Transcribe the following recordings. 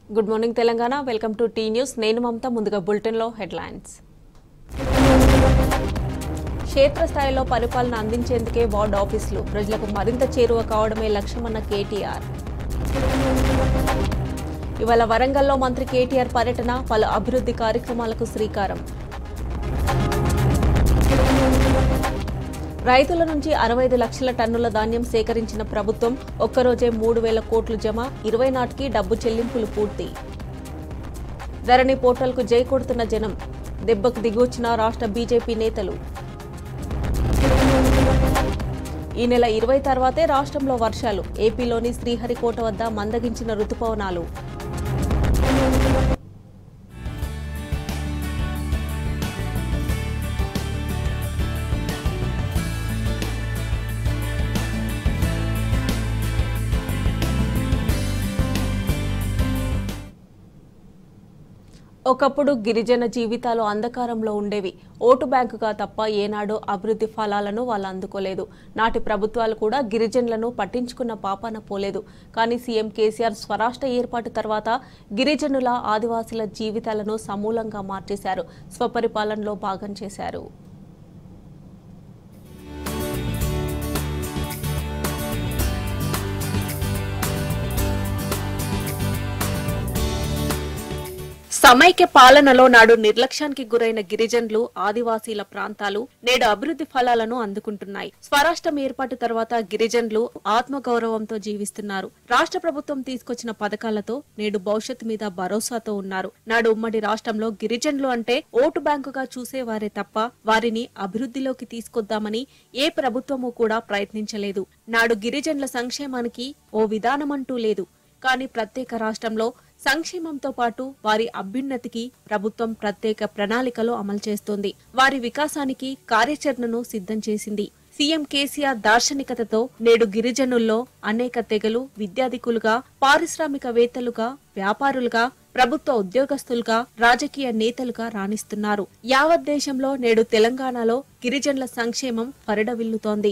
good morning Telangana welcome to T news నేను మమత ముందుగా బులెటిన్లో హెడ్లైన్స్ క్షేత్రస్థాయిలో పరిపాలన అందించేందుకే వార్డ్ ఆఫీసులు ప్రజలకు మరింత చేరువ కావడమే లక్ష్యమన్న కేటీఆర్ ఇవాళ వరంగల్లో మంత్రి కేటీఆర్ పర్యటన పలు అభివృద్ధి కార్యక్రమాలకు శ్రీకారం రైతుల నుంచి అరవై ఐదు లక్షల టన్నుల ధాన్యం సేకరించిన ప్రభుత్వం ఒక్కరోజే మూడు వేల కోట్లు జమ ఇరవై నాటికి డబ్బు చెల్లింపులు పూర్తి ధరణి పోర్టల్కు జై కొడుతున్న జనం దెబ్బకు దిగొచ్చిన రాష్ట్ర బీజేపీ నేతలు ఈ నెల ఇరవై తర్వాతే రాష్ట్రంలో వర్షాలు ఏపీలోని శ్రీహరికోట వద్ద మందగించిన రుతుపవనాలు ఒకప్పుడు గిరిజన జీవితాలు అంధకారంలో ఉండేవి ఓటు బ్యాంకుగా తప్ప ఏనాడు అభివృద్ధి ఫలాలను వాళ్ళు అందుకోలేదు నాటి ప్రభుత్వాలు కూడా గిరిజనులను పట్టించుకున్న పాపాన పోలేదు కానీ సీఎం కేసీఆర్ స్వరాష్ట్ర ఏర్పాటు తర్వాత గిరిజనుల ఆదివాసుల జీవితాలను సమూలంగా మార్చేశారు స్వపరిపాలనలో భాగం చేశారు సమైక్య పాలనలో నాడు నిర్లక్ష్యానికి గురైన గిరిజనులు ఆదివాసీల ప్రాంతాలు నేడు అభివృద్ధి ఫలాలను అందుకుంటున్నాయి స్వరాష్ట్రం ఏర్పాటు తర్వాత గిరిజనులు ఆత్మగౌరవంతో జీవిస్తున్నారు రాష్ట్ర ప్రభుత్వం తీసుకొచ్చిన పథకాలతో నేడు భవిష్యత్తు మీద భరోసాతో ఉన్నారు నాడు ఉమ్మడి రాష్ట్రంలో గిరిజనులు అంటే ఓటు బ్యాంకుగా చూసేవారే తప్ప వారిని అభివృద్ధిలోకి తీసుకొద్దామని ఏ ప్రభుత్వము కూడా ప్రయత్నించలేదు నాడు గిరిజనుల సంక్షేమానికి ఓ విధానమంటూ లేదు కానీ ప్రత్యేక రాష్ట్రంలో సంక్షేమంతో పాటు వారి అభ్యున్నతికి ప్రభుత్వం ప్రత్యేక ప్రణాళికలు అమలు చేస్తోంది వారి వికాసానికి కార్యాచరణను సిద్ధం చేసింది సీఎం కేసీఆర్ దార్శనికతతో నేడు గిరిజనుల్లో అనేక తెగలు విద్యాధికులుగా పారిశ్రామికవేత్తలుగా వ్యాపారులుగా ప్రభుత్వ ఉద్యోగస్తులుగా రాజకీయ నేతలుగా రాణిస్తున్నారు యావత్ దేశంలో నేడు తెలంగాణలో గిరిజనుల సంక్షేమం పరిడవిల్లుతోంది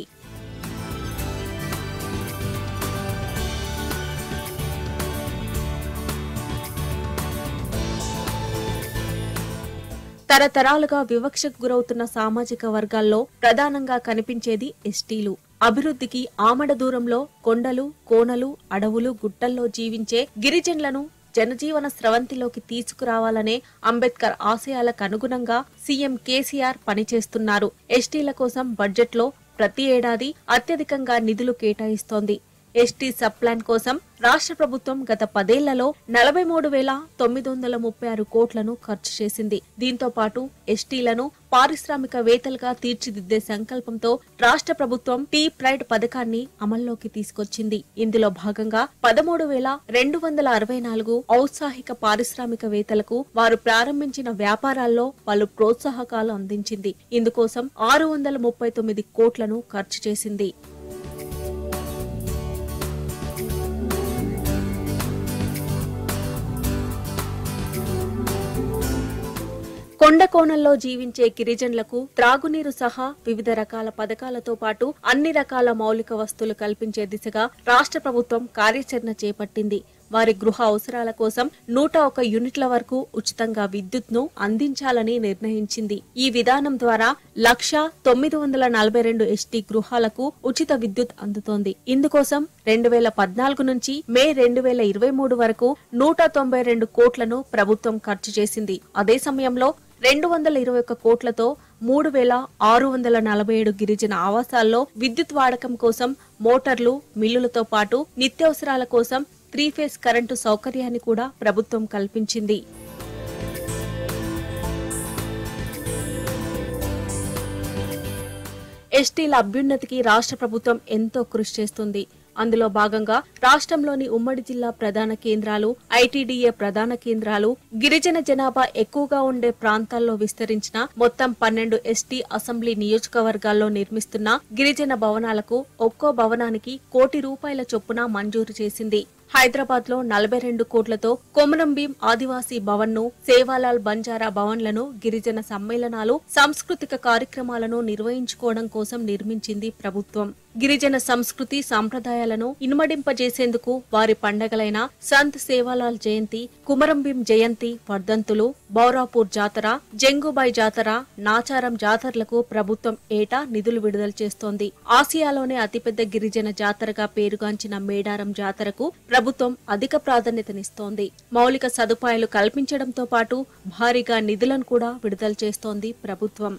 తరతరాలుగా వివక్షకు గురవుతున్న సామాజిక వర్గాల్లో ప్రధానంగా కనిపించేది ఎస్టీలు అభివృద్ధికి ఆమడ దూరంలో కొండలు కోనలు అడవులు గుట్టల్లో జీవించే గిరిజనులను జనజీవన స్రవంతిలోకి తీసుకురావాలనే అంబేద్కర్ ఆశయాలకు అనుగుణంగా సీఎం కేసీఆర్ పనిచేస్తున్నారు ఎస్టీల కోసం బడ్జెట్లో ప్రతి ఏడాది అత్యధికంగా నిధులు కేటాయిస్తోంది ఎస్టీ సబ్ ప్లాన్ కోసం రాష్ట్ర ప్రభుత్వం గత పదేళ్లలో నలభై మూడు వేల తొమ్మిది వందల ముప్పై ఆరు కోట్లను ఖర్చు చేసింది దీంతో పాటు ఎస్టీలను పారిశ్రామికవేత్తలుగా తీర్చిదిద్దే సంకల్పంతో రాష్ట్ర ప్రభుత్వం టీ ప్రైడ్ పథకాన్ని అమల్లోకి తీసుకొచ్చింది ఇందులో భాగంగా పదమూడు వేల రెండు వందల అరవై నాలుగు ఔత్సాహిక పారిశ్రామికవేత్తలకు వారు ప్రారంభించిన వ్యాపారాల్లో పలు ప్రోత్సాహకాలు అందించింది ఇందుకోసం ఆరు వందల ముప్పై తొమ్మిది కోట్లను ఖర్చు చేసింది కొండ కోణంలో జీవించే గిరిజనులకు త్రాగునీరు సహా వివిధ రకాల పథకాలతో పాటు అన్ని రకాల మౌలిక వస్తువులు కల్పించే దిశగా రాష్ట్ర ప్రభుత్వం కార్యాచరణ చేపట్టింది వారి గృహ అవసరాల కోసం నూట ఒక యూనిట్ల వరకు ఉచితంగా విద్యుత్ ను అందించాలని నిర్ణయించింది ఈ విధానం ద్వారా లక్ష తొమ్మిది వందల నలభై రెండు ఎస్టీ గృహాలకు ఉచిత విద్యుత్ అందుతోంది ఇందుకోసం రెండు వేల పద్నాలుగు నుంచి మే రెండు వేల ఇరవై మూడు వరకు నూట తొంభై రెండు కోట్లను ప్రభుత్వం ఖర్చు చేసింది అదే సమయంలో రెండు వందల ఇరవై ఒక్క కోట్లతో మూడు వేల ఆరు వందల నలభై ఏడు గిరిజన ఆవాసాల్లో విద్యుత్ వాడకం కోసం మోటార్లు మిల్లులతో పాటు నిత్యావసరాల కోసం త్రీ ఫేజ్ కరెంటు సౌకర్యాన్ని కూడా ప్రభుత్వం కల్పించింది ఎస్టీల అభ్యున్నతికి రాష్ట్ర ప్రభుత్వం ఎంతో కృషి చేస్తుంది అందులో భాగంగా రాష్ట్రంలోని ఉమ్మడి జిల్లా ప్రధాన కేంద్రాలు ఐటీడీఏ ప్రధాన కేంద్రాలు గిరిజన జనాభా ఎక్కువగా ఉండే ప్రాంతాల్లో విస్తరించిన మొత్తం పన్నెండు ఎస్టీ అసెంబ్లీ నియోజకవర్గాల్లో నిర్మిస్తున్న గిరిజన భవనాలకు ఒక్కో భవనానికి కోటి రూపాయల చొప్పున మంజూరు చేసింది హైదరాబాద్ లో నలభై రెండు కోట్లతో కొమరం భీం ఆదివాసీ భవన్ ను సేవాలాల్ బంజారా భవన్లను గిరిజన సమ్మేళనాలు సాంస్కృతిక కార్యక్రమాలను నిర్వహించుకోవడం కోసం నిర్మించింది ప్రభుత్వం గిరిజన సంస్కృతి సాంప్రదాయాలను ఇనుమడింపజేసేందుకు వారి పండగలైన సంత్ సేవాలాల్ జయంతి కుమరంభీం జయంతి వర్ధంతులు బౌరాపూర్ జాతర జంగుబాయ్ జాతర నాచారం జాతరలకు ప్రభుత్వం ఏటా నిధులు విడుదల చేస్తోంది ఆసియాలోనే అతిపెద్ద గిరిజన జాతరగా పేరుగాంచిన మేడారం జాతరకు ప్రభుత్వం అధిక ప్రాధాన్యతనిస్తోంది మౌలిక సదుపాయాలు కల్పించడంతో పాటు భారీగా నిధులను కూడా విడుదల చేస్తోంది ప్రభుత్వం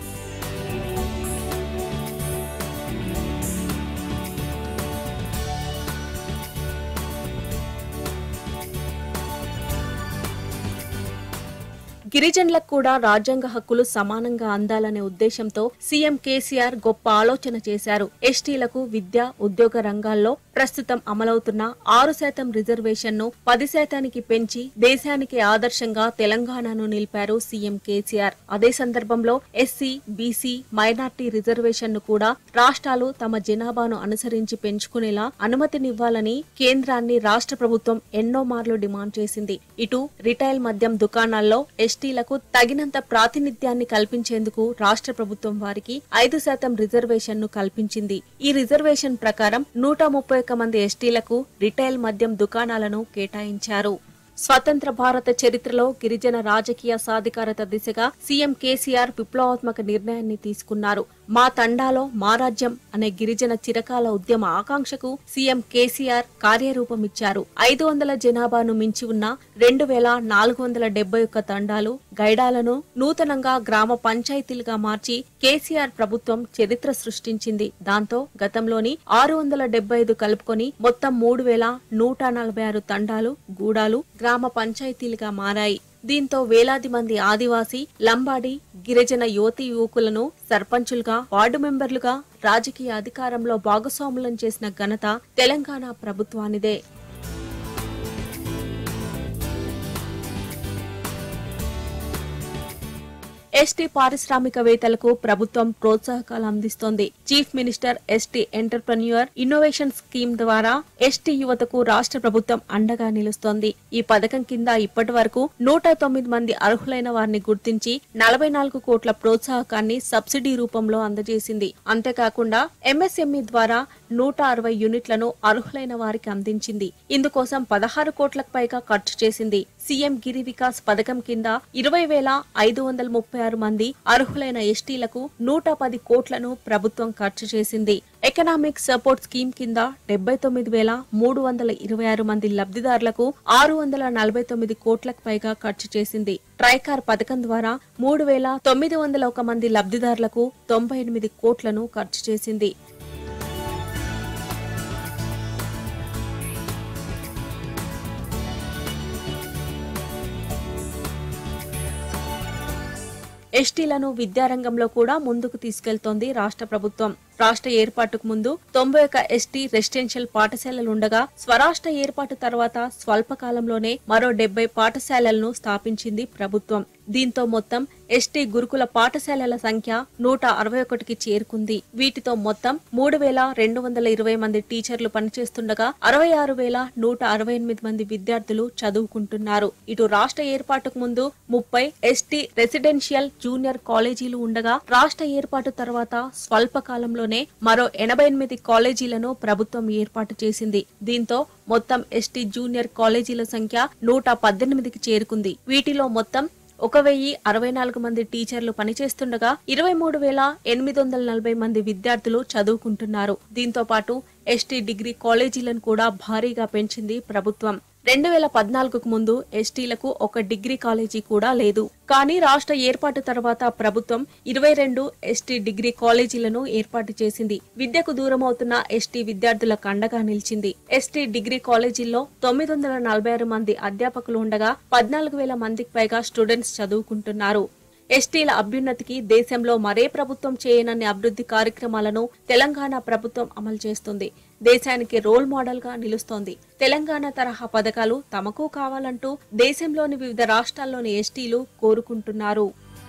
గిరిజనులకు కూడా రాజ్యాంగ హక్కులు సమానంగా అందాలనే ఉద్దేశంతో సీఎం కేసీఆర్ గొప్ప ఆలోచన చేశారు ఎస్టీలకు విద్య ఉద్యోగ రంగాల్లో ప్రస్తుతం అమలవుతున్న ఆరు శాతం రిజర్వేషన్ ను పది శాతానికి పెంచి దేశానికి ఆదర్శంగా తెలంగాణను నిలిపారు సీఎం కేసీఆర్ అదే సందర్భంలో ఎస్సీ బీసీ మైనార్టీ రిజర్వేషన్ ను కూడా రాష్ట్రాలు తమ జనాభాను అనుసరించి పెంచుకునేలా అనుమతినివ్వాలని కేంద్రాన్ని రాష్ట్ర ప్రభుత్వం ఎన్నో మార్లు డిమాండ్ చేసింది ఇటు రిటైల్ మద్యం దుకాణాల్లో ఎస్టీలకు తగినంత ప్రాతినిధ్యాన్ని కల్పించేందుకు రాష్ట్ర ప్రభుత్వం వారికి ఐదు శాతం రిజర్వేషన్ ను కల్పించింది ఈ రిజర్వేషన్ ప్రకారం నూట ముప్పై ఒక్క మంది ఎస్టీలకు రిటైల్ మద్యం దుకాణాలను కేటాయించారు స్వతంత్ర భారత చరిత్రలో గిరిజన రాజకీయ సాధికారత దిశగా సీఎం కేసీఆర్ విప్లవాత్మక నిర్ణయాన్ని తీసుకున్నారు మా తండాలో మా రాజ్యం అనే గిరిజన చిరకాల ఉద్యమ ఆకాంక్షకు సీఎం కేసీఆర్ కార్యరూపమిచ్చారు ఐదు వందల జనాభాను మించి ఉన్న రెండు వేల నాలుగు వందల డెబ్బై ఒక్క తండాలు గైడాలను నూతనంగా గ్రామ పంచాయతీలుగా మార్చి కేసీఆర్ ప్రభుత్వం చరిత్ర సృష్టించింది దాంతో గతంలోని ఆరు వందల డెబ్బై ఐదు కలుపుకొని మొత్తం మూడు వేల నూట నలభై ఆరు తండాలు గూడాలు గ్రామ పంచాయతీలుగా మారాయి దీంతో వేలాది మంది ఆదివాసీ లంబాడి గిరిజన యువతి యువకులను సర్పంచులుగా వార్డు మెంబర్లుగా రాజకీయ అధికారంలో భాగస్వాములను చేసిన ఘనత తెలంగాణ ప్రభుత్వానిదే ఎస్టీ పారిశ్రామికవేత్తలకు ప్రభుత్వం ప్రోత్సాహకాలు అందిస్తోంది chief minister ST entrepreneur innovation scheme ద్వారా ఎస్టీ యువతకు రాష్ట్ర ప్రభుత్వం అండగా నిలుస్తోంది ఈ పథకం కింద ఇప్పటి వరకు నూట తొమ్మిది మంది అర్హులైన వారిని గుర్తించి నలభై నాలుగు కోట్ల ప్రోత్సాహకాన్ని సబ్సిడీ రూపంలో అందజేసింది అంతేకాకుండా ఎంఎస్ఎంఈ ద్వారా నూట అరవై యూనిట్లను అర్హులైన వారికి అందించింది ఇందుకోసం పదహారు కోట్లకు పైగా ఖర్చు చేసింది సీఎం గిరి వికాస్ పథకం కింద ఇరవై వేల ఐదు వందల ముప్పై ఆరు మంది అర్హులైన ఎస్టీలకు నూట పది కోట్లను ప్రభుత్వం ఖర్చు చేసింది ఎకనామిక్ సపోర్ట్ స్కీమ్ కింద డెబ్బై తొమ్మిది వేల మూడు వందల ఇరవై ఆరు మంది లబ్ధిదారులకు ఆరు వందల నలభై తొమ్మిది కోట్లకు పైగా ఖర్చు చేసింది ట్రైకార్ పథకం ద్వారా మూడు వేల తొమ్మిది వందల ఒక మంది లబ్ధిదారులకు తొంభై ఎనిమిది కోట్లను ఖర్చు చేసింది ఎస్టీలను విద్యారంగంలో కూడా ముందుకు తీసుకెళ్తోంది రాష్ట్ర ప్రభుత్వం రాష్ట్ర ఏర్పాటుకు ముందు తొంభై ఒక ఎస్టీ రెసిడెన్షియల్ పాఠశాలలుండగా స్వరాష్ట్ర ఏర్పాటు తర్వాత స్వల్పకాలంలోనే మరో డెబ్బై పాఠశాలలను స్థాపించింది ప్రభుత్వం దీంతో మొత్తం ఎస్టీ గురుకుల పాఠశాలల సంఖ్య నూట అరవై ఒకటికి చేరుకుంది వీటితో మొత్తం మూడు వేల రెండు వందల ఇరవై మంది టీచర్లు పనిచేస్తుండగా అరవై ఆరు వేల నూట అరవై ఎనిమిది మంది విద్యార్థులు చదువుకుంటున్నారు ఇటు రాష్ట్ర ఏర్పాటుకు ముందు ముప్పై ఎస్టీ రెసిడెన్షియల్ జూనియర్ కాలేజీలు ఉండగా రాష్ట్ర ఏర్పాటు తర్వాత స్వల్ప కాలంలోనే మరో ఎనభై ఎనిమిది కాలేజీలను ప్రభుత్వం ఏర్పాటు చేసింది దీంతో మొత్తం ఎస్టీ జూనియర్ కాలేజీల సంఖ్య నూట పద్దెనిమిదికి చేరుకుంది వీటిలో మొత్తం ఒక వెయ్యి అరవై నాలుగు మంది టీచర్లు పనిచేస్తుండగా ఇరవై మూడు వేల ఎనిమిది వందల నలభై మంది విద్యార్థులు చదువుకుంటున్నారు దీంతో పాటు ఎస్టీ డిగ్రీ కాలేజీలను కూడా భారీగా పెంచింది ప్రభుత్వం రెండు వేల పద్నాలుగుకు ముందు ఎస్టీలకు ఒక డిగ్రీ కాలేజీ కూడా లేదు కానీ రాష్ట్ర ఏర్పాటు తర్వాత ప్రభుత్వం ఇరవై రెండు ఎస్టీ డిగ్రీ కాలేజీలను ఏర్పాటు చేసింది విద్యకు దూరమవుతున్న ఎస్టీ విద్యార్థులకు అండగా నిలిచింది ఎస్టీ డిగ్రీ కాలేజీల్లో తొమ్మిది వందల నలభై ఆరు మంది అధ్యాపకులు ఉండగా పద్నాలుగు వేల మందికి పైగా స్టూడెంట్స్ చదువుకుంటున్నారు ఎస్టీల అభ్యున్నతికి దేశంలో మరే ప్రభుత్వం చేయనన్ని అభివృద్ధి కార్యక్రమాలను తెలంగాణ ప్రభుత్వం అమలు చేస్తుంది దేశానికి రోల్ మోడల్ గా నిలుస్తోంది తెలంగాణ తరహా పథకాలు తమకు కావాలంటూ దేశంలోని వివిధ రాష్ట్రాల్లోని ఎస్టీలు కోరుకుంటున్నారు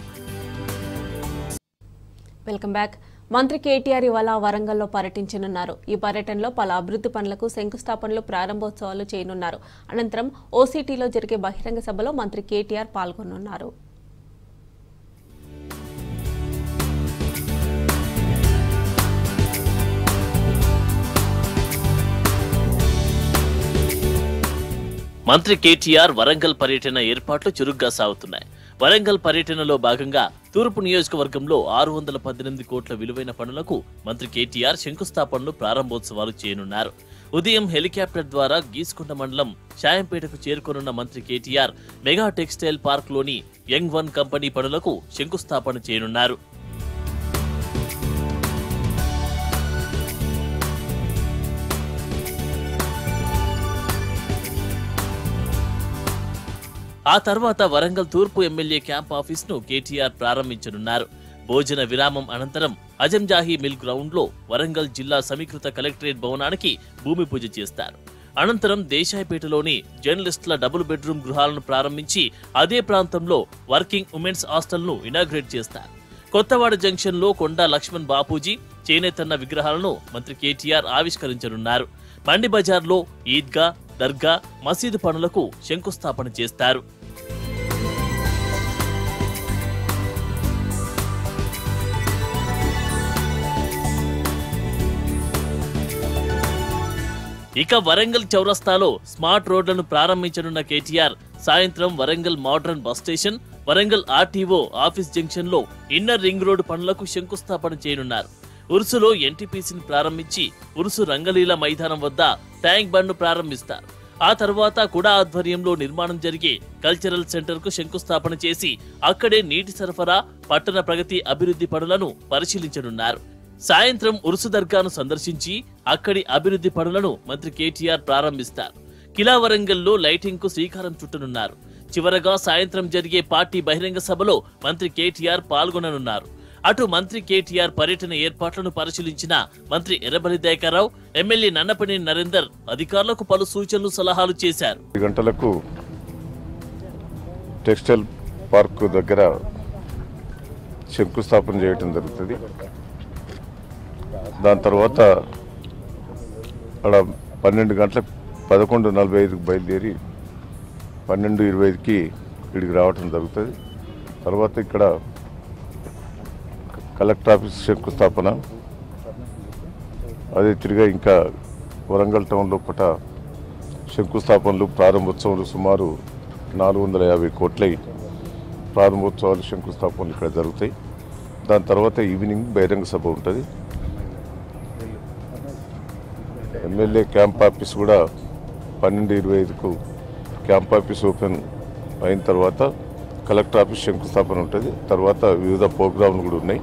వెల్కమ్ బ్యాక్ మంత్రి కేటీఆర్ ఇవాళ వరంగల్లో పర్యటించనున్నారు ఈ పర్యటనలో పలు అభివృద్ధి పనులకు శంకుస్థాపనలు ప్రారంభోత్సవాలు చేయనున్నారు అనంతరం ఓసీటీలో జరిగే బహిరంగ సభలో మంత్రి కేటీఆర్ పాల్గొనున్నారు మంత్రి కేటీఆర్ వరంగల్ పర్యటన ఏర్పాట్లు చురుగ్గా సాగుతున్నాయి వరంగల్ పర్యటనలో భాగంగా తూర్పు నియోజకవర్గంలో ఆరు వందల పద్దెనిమిది కోట్ల విలువైన పనులకు మంత్రి కేటీఆర్ శంకుస్థాపనలు ప్రారంభోత్సవాలు చేయనున్నారు ఉదయం హెలికాప్టర్ ద్వారా గీసుకుంట మండలం షాయంపేటకు చేరుకోనున్న మంత్రి కేటీఆర్ మెగా టెక్స్టైల్ పార్క్ లోని యంగ్ వన్ కంపెనీ పనులకు శంకుస్థాపన చేయనున్నారు ఆ తర్వాత వరంగల్ తూర్పు ఎమ్మెల్యే క్యాంప్ ఆఫీస్ ను కేటీఆర్ ప్రారంభించనున్నారు భోజన విరామం అనంతరం అజంజాహీ మిల్ గ్రౌండ్ లో వరంగల్ జిల్లా సమీకృత కలెక్టరేట్ భవనానికి భూమి పూజ చేస్తారు అనంతరం దేశాయిపేటలోని జర్నలిస్టుల డబుల్ బెడ్రూమ్ గృహాలను ప్రారంభించి అదే ప్రాంతంలో వర్కింగ్ ఉమెన్స్ హాస్టల్ ను ఇనాగ్రేట్ చేస్తారు కొత్తవాడ జంక్షన్ లో కొండా లక్ష్మణ్ బాపూజీ చేనేతన్న విగ్రహాలను మంత్రి కేటీఆర్ ఆవిష్కరించనున్నారు మండి బజార్లో ఈద్గా దర్గా మసీదు పనులకు శంకుస్థాపన చేస్తారు ఇక వరంగల్ చౌరస్తాలో స్మార్ట్ రోడ్లను ప్రారంభించనున్న కేటీఆర్ సాయంత్రం Warangal modern bus station Warangal RTO office junction లో ఇన్నర్ రింగ్ రోడ్డు పనులకు శంకుస్థాపన చేయనున్నారు ఉరుసులో ఎన్టీపీసీని ప్రారంభించి ఉరుసు రంగలీల మైదానం వద్ద ట్యాంక్ బండ్ను ప్రారంభిస్తారు ఆ తర్వాత కుడా ఆధ్వర్యంలో నిర్మాణం జరిగే కల్చరల్ సెంటర్ కు శంకుస్థాపన చేసి అక్కడే నీటి సరఫరా పట్టణ ప్రగతి అభివృద్ధి పనులను పరిశీలించనున్నారు సాయంత్రం ఉరుసు దర్గాను సందర్శించి అక్కడి అభివృద్ధి పనులను మంత్రి కేటీఆర్ ప్రారంభిస్తారు కిలా వరంగల్లో లైటింగ్ కు శ్రీకారం చుట్టనున్నారు చివరగా సాయంత్రం జరిగే పార్టీ బహిరంగ సభలో మంత్రి కేటీఆర్ పాల్గొననున్నారు అటు మంత్రి కేటీఆర్ పర్యటన ఏర్పాట్లను పరిశీలించిన మంత్రి ఎర్రబలి దయాకర్రావు ఎమ్మెల్యే నన్నపనేని నరేందర్ అధికారులకు పలు సూచనలు సలహాలు చేశారు ఐదు గంటలకు టెక్స్టైల్ పార్క్ దగ్గర శంకుస్థాపన చేయటం జరుగుతుంది దాని తర్వాత అక్కడ పన్నెండు గంటలకు పదకొండు నలభై ఐదుకి బయలుదేరి పన్నెండు ఇరవై ఐదుకి ఇక్కడికి రావటం జరుగుతుంది తర్వాత ఇక్కడ కలెక్టర్ ఆఫీస్ శంకుస్థాపన అదే తిరిగా ఇంకా వరంగల్ టౌన్లో పూట శంకుస్థాపనలు ప్రారంభోత్సవాలు సుమారు నాలుగు వందల యాభై కోట్లై ప్రారంభోత్సవాలు శంకుస్థాపనలు ఇక్కడ జరుగుతాయి దాని తర్వాత ఈవినింగ్ బహిరంగ సభ ఉంటుంది ఎమ్మెల్యే క్యాంప్ ఆఫీస్ కూడా పన్నెండు ఇరవై ఐదుకు క్యాంప్ ఆఫీస్ ఓపెన్ అయిన తర్వాత కలెక్టర్ ఆఫీస్ శంకుస్థాపన ఉంటుంది తర్వాత వివిధ ప్రోగ్రాంలు కూడా ఉన్నాయి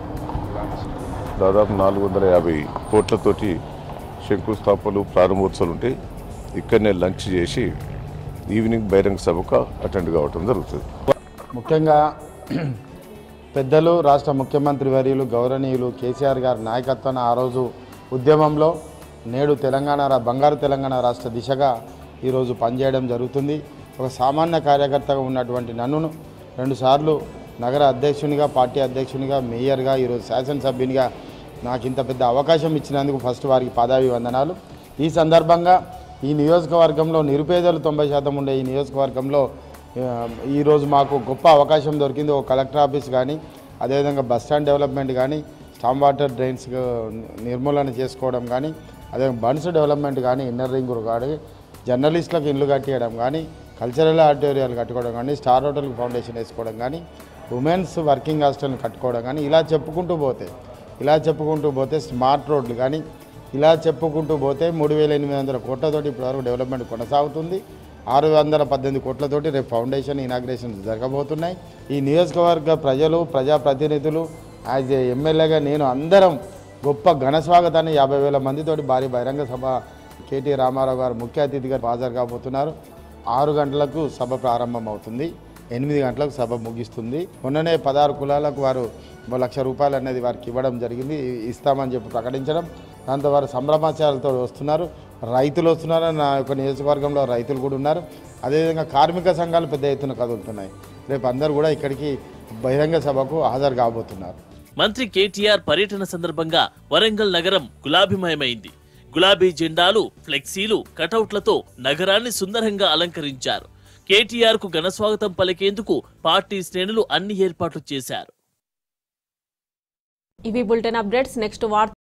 దాదాపు నాలుగు వందల యాభై కోట్లతోటి శంకుస్థాపనలు ప్రారంభోత్సవాలు ఉంటాయి ఇక్కడనే లంచ్ చేసి ఈవినింగ్ బహిరంగ సభకు అటెండ్ కావటం జరుగుతుంది ముఖ్యంగా పెద్దలు రాష్ట్ర ముఖ్యమంత్రి వర్యులు గౌరవనీయులు కేసీఆర్ గారి నాయకత్వాన ఆ రోజు ఉద్యమంలో నేడు తెలంగాణ రా- బంగారు తెలంగాణ రాష్ట్ర దిశగా ఈరోజు పనిచేయడం జరుగుతుంది ఒక సామాన్య కార్యకర్తగా ఉన్నటువంటి నన్నును రెండుసార్లు నగర అధ్యక్షునిగా పార్టీ అధ్యక్షునిగా మేయర్గా ఈరోజు శాసనసభ్యునిగా నాకు ఇంత పెద్ద అవకాశం ఇచ్చినందుకు ఫస్ట్ వారికి పాదాభి వందనాలు ఈ సందర్భంగా ఈ నియోజకవర్గంలో నిరుపేదలు తొంభై శాతం ఉండే ఈ నియోజకవర్గంలో ఆ, ఈరోజు మాకు గొప్ప అవకాశం దొరికింది ఒక కలెక్టర్ ఆఫీస్ కానీ అదేవిధంగా బస్ స్టాండ్ డెవలప్మెంట్ కానీ స్టామ్ వాటర్ డ్రైన్స్ నిర్మూలన చేసుకోవడం కానీ అదే బన్స్ డెవలప్మెంట్ కానీ ఇన్నర్ రింగ్ కానీ జర్నలిస్టులకు ఇల్లు కట్టియడం కానీ కల్చరల్ ఆడిటోరియాలు కట్టుకోవడం కానీ స్టార్ హోటల్ ఫౌండేషన్ వేసుకోవడం కానీ ఉమెన్స్ వర్కింగ్ హాస్టల్ని కట్టుకోవడం కానీ ఇలా చెప్పుకుంటూ పోతే ఇలా చెప్పుకుంటూ పోతే స్మార్ట్ రోడ్లు కానీ ఇలా చెప్పుకుంటూ పోతే మూడు వేల ఎనిమిది వందల కోట్లతోటి ఇప్పటివరకు డెవలప్మెంట్ కొనసాగుతుంది ఆరు వందల పద్దెనిమిది కోట్లతోటి రేపు ఫౌండేషన్ ఇనాగ్రేషన్ జరగబోతున్నాయి ఈ నియోజకవర్గ ప్రజలు ప్రజాప్రతినిధులు యాజ్ ఏ ఎమ్మెల్యేగా నేను అందరం గొప్ప ఘన స్వాగతాన్ని యాభై వేల మందితోటి భారీ బహిరంగ సభ కేటీ రామారావు గారు ముఖ్య అతిథిగా హాజరు కాబోతున్నారు ఆరు గంటలకు సభ ప్రారంభం అవుతుంది ఎనిమిది గంటలకు సభ ముగిస్తుంది మొన్ననే పదహారు కులాలకు వారు ఓ లక్ష రూపాయలు అనేది వారికి ఇవ్వడం జరిగింది ఇస్తామని చెప్పి ప్రకటించడం దాంతో వారు సంభ్రమాచారాలతో వస్తున్నారు రైతులు వస్తున్నారు నా యొక్క నియోజకవర్గంలో రైతులు కూడా ఉన్నారు అదేవిధంగా కార్మిక సంఘాలు పెద్ద ఎత్తున కదులుతున్నాయి రేపు అందరూ కూడా ఇక్కడికి బహిరంగ సభకు హాజరు కాబోతున్నారు మంత్రి కేటీఆర్ పర్యటన సందర్భంగా వరంగల్ నగరం గులాబీమయమైంది గులాబీ జెండాలు ఫ్లెక్సీలు కటౌట్లతో నగరాన్ని సుందరంగా అలంకరించారు కేటీఆర్ కు ఘనస్వాగతం పలికేందుకు పార్టీ శ్రేణులు అన్ని ఏర్పాట్లు చేశారు ఇవి బులెటిన్ అప్డేట్స్ నెక్స్ట్ వార్త